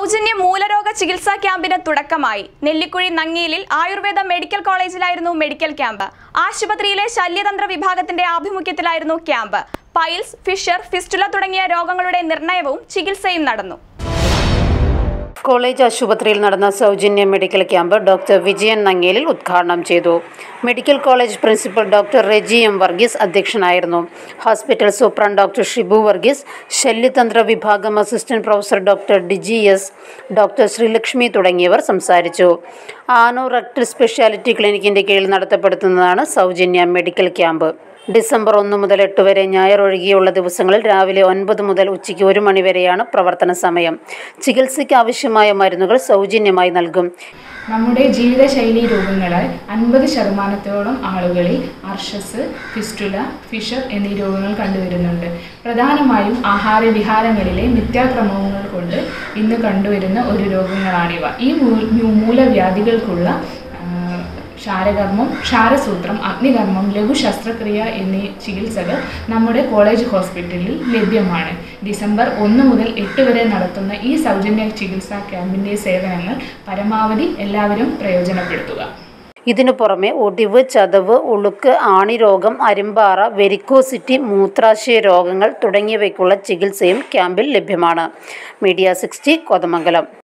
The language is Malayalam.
സൗജന്യ മൂലരോഗ ചികിത്സാ ക്യാമ്പിന് തുടക്കമായി നെല്ലിക്കുഴി നങ്ങിയിലിൽ ആയുർവേദ മെഡിക്കൽ കോളേജിലായിരുന്നു മെഡിക്കൽ ക്യാമ്പ് ആശുപത്രിയിലെ ശല്യതന്ത്ര വിഭാഗത്തിന്റെ ആഭിമുഖ്യത്തിലായിരുന്നു ക്യാമ്പ് പൈൽസ് ഫിഷർ ഫിസ്റ്റുല തുടങ്ങിയ രോഗങ്ങളുടെ നിർണയവും ചികിത്സയും നടന്നു കോളേജ് ആശുപത്രിയിൽ നടന്ന സൗജന്യ medical camp doctor Vijayan Nangelil ഉദ്ഘാടനം ചെയ്തു medical college principal doctor Reji M Varghese അധ്യക്ഷനായിരുന്നു hospital superintendent doctor Shibu Varghese ശല്യതന്ത്ര വിഭാഗം assistant professor doctor Diji S doctor Sreelakshmi തുടങ്ങിയവർ സംസാരിച്ചു ആനൂർ റെക്ടൽ സ്പെഷ്യാലിറ്റി ക്ലിനിക്കിന്റെ കീഴിൽ നടത്തപ്പെടുത്തുന്നതാണ് സൗജന്യ മെഡിക്കൽ ക്യാമ്പ് ഡിസംബർ ഒന്ന് മുതൽ എട്ട് വരെ ഞായർ ഒഴികെയുള്ള ദിവസങ്ങളിൽ രാവിലെ ഒൻപത് മുതൽ ഉച്ചയ്ക്ക് ഒരു മണി വരെയാണ് പ്രവർത്തന സമയം ചികിത്സയ്ക്ക് ആവശ്യമായ മരുന്നുകൾ സൗജന്യമായി നൽകും നമ്മുടെ ജീവിതശൈലി രോഗങ്ങളാൽ അൻപത് ശതമാനത്തോളം ആളുകളിൽ അർഷസ് ഫിസ്റ്റുല ഫിഷർ എന്നീ രോഗങ്ങൾ കണ്ടുവരുന്നുണ്ട് പ്രധാനമായും ആഹാര വിഹാരങ്ങളിലെ മിഥ്യാക്രമങ്ങൾ കൊണ്ട് ഇന്ന് കണ്ടുവരുന്ന ഒരു രോഗങ്ങളാണിവ ഈ മൂ- മൂ- മൂലവ്യാധികൾക്കുള്ള ആ, ക്ഷാരകർമ്മം ക്ഷാരസൂത്രം അഗ്നികർമ്മം ലഘു ശസ്ത്രക്രിയ എന്നീ ചികിത്സകൾ നമ്മുടെ കോളേജ് ഹോസ്പിറ്റലിൽ ലഭ്യമാണ് ഡിസംബർ ഒന്ന് മുതൽ എട്ട് വരെ നടത്തുന്ന ഈ സൗജന്യ ചികിത്സാ ക്യാമ്പിൻ്റെ സേവനങ്ങൾ പരമാവധി എല്ലാവരും പ്രയോജനപ്പെടുത്തുക ഇതിനു പുറമെ ഒടിവ് ചതവ് ഉളുക്ക് ആണിരോഗം അരിമ്പാറ വെരിക്കോസിറ്റി മൂത്രാശയ രോഗങ്ങൾ തുടങ്ങിയവയ്ക്കുള്ള ചികിത്സയും ക്യാമ്പിൽ ലഭ്യമാണ് മീഡിയ സിക്സ്റ്റി കോതമംഗലം